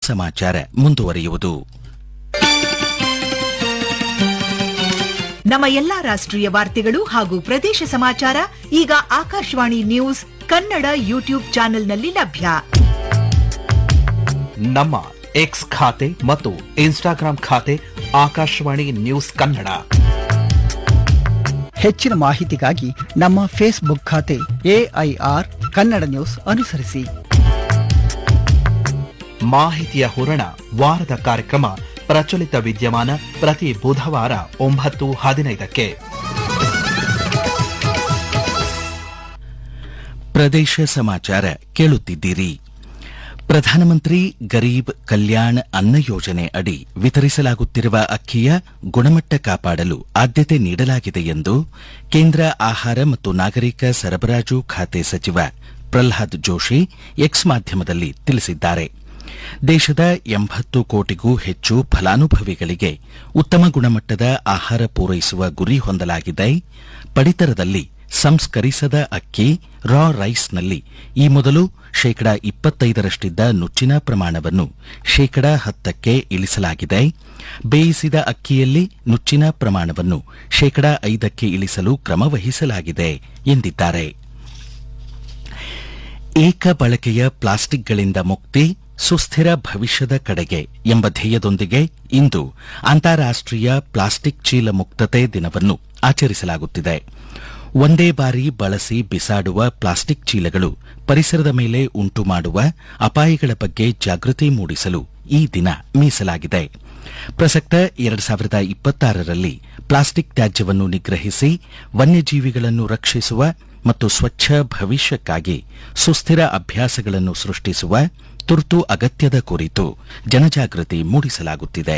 ಸಮಾಚಾರ ಮುಂದುವರಿಯುವುದು ನಮ್ಮ ಎಲ್ಲಾ ರಾಷ್ಟ್ರೀಯ ವಾರ್ತೆಗಳು ಹಾಗೂ ಪ್ರದೇಶ ಸಮಾಚಾರ ಈಗ ಆಕಾಶವಾಣಿ ನ್ಯೂಸ್ ಕನ್ನಡ ಯೂಟ್ಯೂಬ್ ಚಾನೆಲ್ನಲ್ಲಿ ಲಭ್ಯ ನಮ್ಮ ಎಕ್ಸ್ ಖಾತೆ ಮತ್ತು ಇನ್ಸ್ಟಾಗ್ರಾಂ ಖಾತೆ ಆಕಾಶವಾಣಿ ನ್ಯೂಸ್ ಕನ್ನಡ ಹೆಚ್ಚಿನ ಮಾಹಿತಿಗಾಗಿ ನಮ್ಮ ಫೇಸ್ಬುಕ್ ಖಾತೆ ಎಐಆರ್ ಕನ್ನಡ ನ್ಯೂಸ್ ಅನುಸರಿಸಿ ಮಾಹಿತಿಯ ಹೂರಣ ವಾರದ ಕಾರ್ಯಕ್ರಮ ಪ್ರಚಲಿತ ವಿದ್ಯಮಾನ ಪ್ರತಿ ಬುಧವಾರ ಒಂಬತ್ತು ಹದಿನೈದಕ್ಕೆ ಪ್ರದೇಶ ಸಮಾಚಾರ ಕೇಳುತ್ತಿದ್ದೀರಿ ಪ್ರಧಾನಮಂತ್ರಿ ಗರೀಬ್ ಕಲ್ಯಾಣ್ ಅನ್ನ ಯೋಜನೆ ಅಡಿ ವಿತರಿಸಲಾಗುತ್ತಿರುವ ಅಕ್ಕಿಯ ಗುಣಮಟ್ಟ ಕಾಪಾಡಲು ಆದ್ಯತೆ ನೀಡಲಾಗಿದೆ ಎಂದು ಕೇಂದ್ರ ಆಹಾರ ಮತ್ತು ನಾಗರಿಕ ಸರಬರಾಜು ಖಾತೆ ಸಚಿವ ಪ್ರಲ್ಹಾದ್ ಜೋಶಿ ಎಕ್ಸ್ ಮಾಧ್ಯಮದಲ್ಲಿ ತಿಳಿಸಿದ್ದಾರೆ ದೇಶದ ಎಂಬತ್ತು ಕೋಟಿಗೂ ಹೆಚ್ಚು ಫಲಾನುಭವಿಗಳಿಗೆ ಉತ್ತಮ ಗುಣಮಟ್ಟದ ಆಹಾರ ಪೂರೈಸುವ ಗುರಿ ಹೊಂದಲಾಗಿದೆ ಪಡಿತರದಲ್ಲಿ ಸಂಸ್ಕರಿಸದ ಅಕ್ಕಿ ರಾ ರೈಸ್ನಲ್ಲಿ ಈ ಮೊದಲು ಶೇಕಡಾ ಇಪ್ಪತ್ತೈದರಷ್ಟಿದ್ದ ನುಚ್ಚಿನ ಪ್ರಮಾಣವನ್ನು ಶೇಕಡಾ ಹತ್ತಕ್ಕೆ ಇಳಿಸಲಾಗಿದೆ ಬೇಯಿಸಿದ ಅಕ್ಕಿಯಲ್ಲಿ ನುಚ್ಚಿನ ಪ್ರಮಾಣವನ್ನು ಶೇಕಡಾ ಐದಕ್ಕೆ ಇಳಿಸಲು ಕ್ರಮ ವಹಿಸಲಾಗಿದೆ ಎಂದಿದ್ದಾರೆ ಏಕ ಬಳಕೆಯ ಪ್ಲಾಸ್ಟಿಕ್ಗಳಿಂದ ಮುಕ್ತಿ ಸುಸ್ಥಿರ ಭವಿಷ್ಯದ ಕಡೆಗೆ ಎಂಬ ಧ್ಯೇಯದೊಂದಿಗೆ ಇಂದು ಅಂತಾರಾಷ್ಟೀಯ ಪ್ಲಾಸ್ಟಿಕ್ ಚೀಲ ಮುಕ್ತತೆ ದಿನವನ್ನು ಆಚರಿಸಲಾಗುತ್ತಿದೆ ಒಂದೇ ಬಾರಿ ಬಳಸಿ ಬಿಸಾಡುವ ಪ್ಲಾಸ್ಟಿಕ್ ಚೀಲಗಳು ಪರಿಸರದ ಮೇಲೆ ಉಂಟು ಮಾಡುವ ಅಪಾಯಗಳ ಬಗ್ಗೆ ಜಾಗೃತಿ ಮೂಡಿಸಲು ಈ ದಿನ ಮೀಸಲಾಗಿದೆ ಪ್ರಸಕ್ತ ಎರಡು ಸಾವಿರದ ಇಪ್ಪತ್ತಾರರಲ್ಲಿ ಪ್ಲಾಸ್ಟಿಕ್ ತ್ಯಾಜ್ಯವನ್ನು ನಿಗ್ರಹಿಸಿ ವನ್ಯಜೀವಿಗಳನ್ನು ರಕ್ಷಿಸುವ ಮತ್ತು ಸ್ವಚ್ಛ ಭವಿಷ್ಯಕ್ಕಾಗಿ ಸುಸ್ಥಿರ ಅಭ್ಯಾಸಗಳನ್ನು ಸೃಷ್ಟಿಸುವ ತುರ್ತು ಅಗತ್ಯದ ಕುರಿತು ಜನಜಾಗೃತಿ ಮೂಡಿಸಲಾಗುತ್ತಿದೆ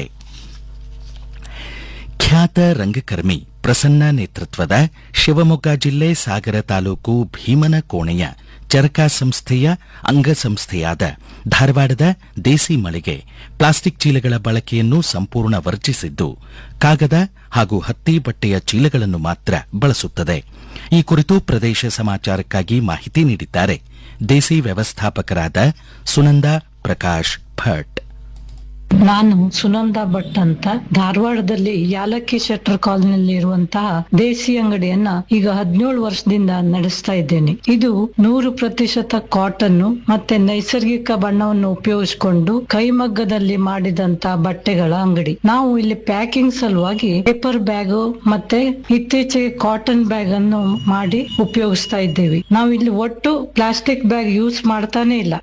ಖ್ಯಾತ ರಂಗಕರ್ಮಿ ಪ್ರಸನ್ನ ನೇತೃತ್ವದ ಶಿವಮೊಗ್ಗ ಜಿಲ್ಲೆ ಸಾಗರ ತಾಲೂಕು ಭೀಮನ ಕೋಣೆಯ ಚರಕ ಸಂಸ್ಥೆಯ ಅಂಗಸಂಸ್ಥೆಯಾದ ಧಾರವಾಡದ ದೇಸಿ ಮಳಿಗೆ ಪ್ಲಾಸ್ಟಿಕ್ ಚೀಲಗಳ ಬಳಕೆಯನ್ನು ಸಂಪೂರ್ಣ ವರ್ಜಿಸಿದ್ದು ಕಾಗದ ಹಾಗೂ ಹತ್ತಿ ಬಟ್ಟೆಯ ಚೀಲಗಳನ್ನು ಮಾತ್ರ ಬಳಸುತ್ತದೆ ಈ ಕುರಿತು ಪ್ರದೇಶ ಸಮಾಚಾರಕ್ಕಾಗಿ ಮಾಹಿತಿ ನೀಡಿದ್ದಾರೆ ದೇಸಿ ವ್ಯವಸ್ಥಾಪಕರಾದ ಸುನಂದಾ ಪ್ರಕಾಶ್ ಭಟ್ ನಾನು ಸುನಂದಾ ಭಟ್ ಅಂತ ಧಾರವಾಡದಲ್ಲಿ ಯಾಲಕ್ಕಿ ಶೆಟ್ಟರ್ ಕಾಲೋನಿಯಲ್ಲಿ ಇರುವಂತಹ ದೇಸಿ ಅಂಗಡಿಯನ್ನ ಈಗ ಹದಿನೇಳು ವರ್ಷದಿಂದ ನಡೆಸ್ತಾ ಇದ್ದೇನೆ ಇದು ನೂರು ಪ್ರತಿಶತ ಕಾಟನ್ ಮತ್ತೆ ನೈಸರ್ಗಿಕ ಬಣ್ಣವನ್ನು ಉಪಯೋಗಿಸಿಕೊಂಡು ಕೈಮಗ್ಗದಲ್ಲಿ ಮಾಡಿದಂತ ಬಟ್ಟೆಗಳ ಅಂಗಡಿ ನಾವು ಇಲ್ಲಿ ಪ್ಯಾಕಿಂಗ್ ಸಲುವಾಗಿ ಪೇಪರ್ ಬ್ಯಾಗ್ ಮತ್ತೆ ಇತ್ತೀಚೆಗೆ ಕಾಟನ್ ಬ್ಯಾಗ್ ಅನ್ನು ಮಾಡಿ ಉಪಯೋಗಿಸ್ತಾ ಇದ್ದೇವೆ ನಾವು ಇಲ್ಲಿ ಒಟ್ಟು ಪ್ಲಾಸ್ಟಿಕ್ ಬ್ಯಾಗ್ ಯೂಸ್ ಮಾಡ್ತಾನೆ ಇಲ್ಲ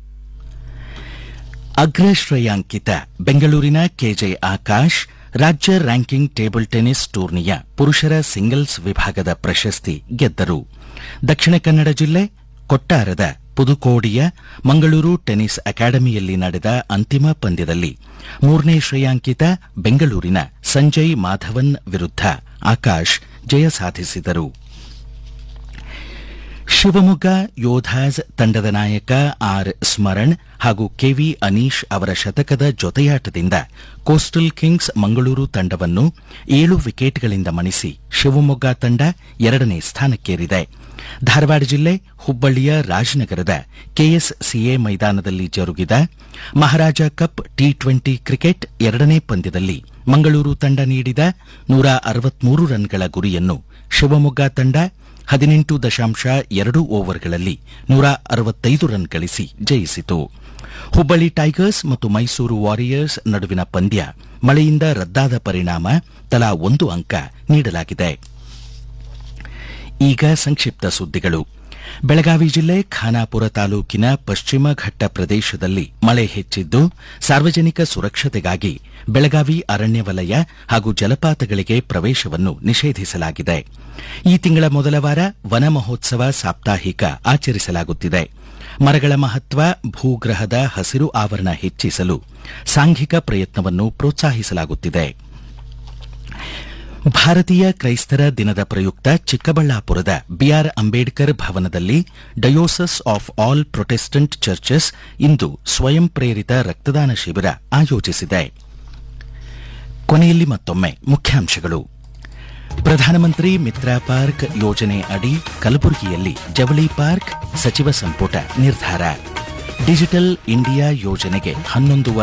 ಅಗ್ರ ಶ್ರೇಯಾಂಕಿತ ಬೆಂಗಳೂರಿನ ಕೆಜೆ ಆಕಾಶ್ ರಾಜ್ಯ ರ್ಯಾಂಕಿಂಗ್ ಟೇಬಲ್ ಟೆನಿಸ್ ಟೂರ್ನಿಯ ಪುರುಷರ ಸಿಂಗಲ್ಸ್ ವಿಭಾಗದ ಪ್ರಶಸ್ತಿ ಗೆದ್ದರು ದಕ್ಷಿಣ ಕನ್ನಡ ಜಿಲ್ಲೆ ಕೊಟ್ಟಾರದ ಪುದುಕೋಡಿಯ ಮಂಗಳೂರು ಟೆನಿಸ್ ಅಕಾಡೆಮಿಯಲ್ಲಿ ನಡೆದ ಅಂತಿಮ ಪಂದ್ಯದಲ್ಲಿ ಮೂರನೇ ಶ್ರೇಯಾಂಕಿತ ಬೆಂಗಳೂರಿನ ಸಂಜಯ್ ಮಾಧವನ್ ವಿರುದ್ಧ ಆಕಾಶ್ ಜಯ ಸಾಧಿಸಿದರು ಶಿವಮೊಗ್ಗ ಯೋಧಾಸ್ ತಂಡದ ನಾಯಕ ಆರ್ ಸ್ಮರಣ್ ಹಾಗೂ ಕೆವಿ ಅನೀಶ್ ಅವರ ಶತಕದ ಜೊತೆಯಾಟದಿಂದ ಕೋಸ್ಟಲ್ ಕಿಂಗ್ಸ್ ಮಂಗಳೂರು ತಂಡವನ್ನು ಏಳು ವಿಕೆಟ್ಗಳಿಂದ ಮಣಿಸಿ ಶಿವಮೊಗ್ಗ ತಂಡ ಎರಡನೇ ಸ್ಥಾನಕ್ಕೇರಿದೆ ಧಾರವಾಡ ಜಿಲ್ಲೆ ಹುಬ್ಬಳ್ಳಿಯ ರಾಜನಗರದ ಕೆಎಸ್ಸಿಎ ಮೈದಾನದಲ್ಲಿ ಜರುಗಿದ Maharaja cup T twenty cricket ಎರಡನೇ ಪಂದ್ಯದಲ್ಲಿ ಮಂಗಳೂರು ತಂಡ ನೀಡಿದ ನೂರ ಅರವತ್ಮೂರು ರನ್ಗಳ ಗುರಿಯನ್ನು ಶಿವಮೊಗ್ಗ ತಂಡ ಹದಿನೆಂಟು ದಶಾಂಶ ಎರಡು ಓವರ್ಗಳಲ್ಲಿ ನೂರ ಅರವತ್ತೈದು ರನ್ ಗಳಿಸಿ ಜಯಿಸಿತು ಹುಬ್ಬಳ್ಳಿ ಟೈಗರ್ಸ್ ಮತ್ತು ಮೈಸೂರು ವಾರಿಯರ್ಸ್ ನಡುವಿನ ಪಂದ್ಯ ಮಳೆಯಿಂದ ರದ್ದಾದ ಪರಿಣಾಮ ತಲಾ ಒಂದು ಅಂಕ ನೀಡಲಾಗಿದೆ ಈಗ ಸಂಕ್ಷಿಪ್ತ ಸುದ್ದಿಗಳು ಬೆಳಗಾವಿ ಜಿಲ್ಲೆ ಖಾನಾಪುರ ತಾಲೂಕಿನ ಪಶ್ಚಿಮ ಘಟ್ಟ ಪ್ರದೇಶದಲ್ಲಿ ಮಳೆ ಹೆಚ್ಚಿದ್ದು ಸಾರ್ವಜನಿಕ ಸುರಕ್ಷತೆಗಾಗಿ ಬೆಳಗಾವಿ ಅರಣ್ಯ ವಲಯ ಹಾಗೂ ಜಲಪಾತಗಳಿಗೆ ಪ್ರವೇಶವನ್ನು ನಿಷೇಧಿಸಲಾಗಿದೆ ಈ ತಿಂಗಳ ಮೊದಲ ವಾರ ವನ ಮಹೋತ್ಸವ ಸಾಪ್ತಾಹಿಕ ಆಚರಿಸಲಾಗುತ್ತಿದೆ ಮರಗಳ ಮಹತ್ವ ಭೂಗ್ರಹದ ಹಸಿರು ಆವರಣ ಹೆಚ್ಚಿಸಲು ಸಾಂಘಿಕ ಪ್ರಯತ್ನವನ್ನು ಪ್ರೋತ್ಸಾಹಿಸಲಾಗುತ್ತಿದೆ ಭಾರತೀಯ ಕ್ರೈಸ್ತರ ದಿನದ ಪ್ರಯುಕ್ತ ಚಿಕ್ಕಬಳ್ಳಾಪುರದ ಬಿಆರ್ ಅಂಬೇಡ್ಕರ್ ಭವನದಲ್ಲಿ diocese of all protestant churches ಇಂದು ಸ್ವಯಂ ಪ್ರೇರಿತ ರಕ್ತದಾನ ಶಿಬಿರ ಆಯೋಜಿಸಿದೆ ಕೊನೆಯಲ್ಲಿ ಮತ್ತೊಮ್ಮೆ ಮುಖ್ಯಾಂಶಗಳು ಪ್ರಧಾನಮಂತ್ರಿ ಮಿತ್ರ ಪಾರ್ಕ್ ಯೋಜನೆ ಅಡಿ ಕಲಬುರಗಿಯಲ್ಲಿ ಜವಳಿ ಪಾರ್ಕ್ ಸಚಿವ ಸಂಪುಟ ನಿರ್ಧಾರ ಡಿಜಿಟಲ್ ಇಂಡಿಯಾ ಯೋಜನೆಗೆ ಹನ್ನೊಂದು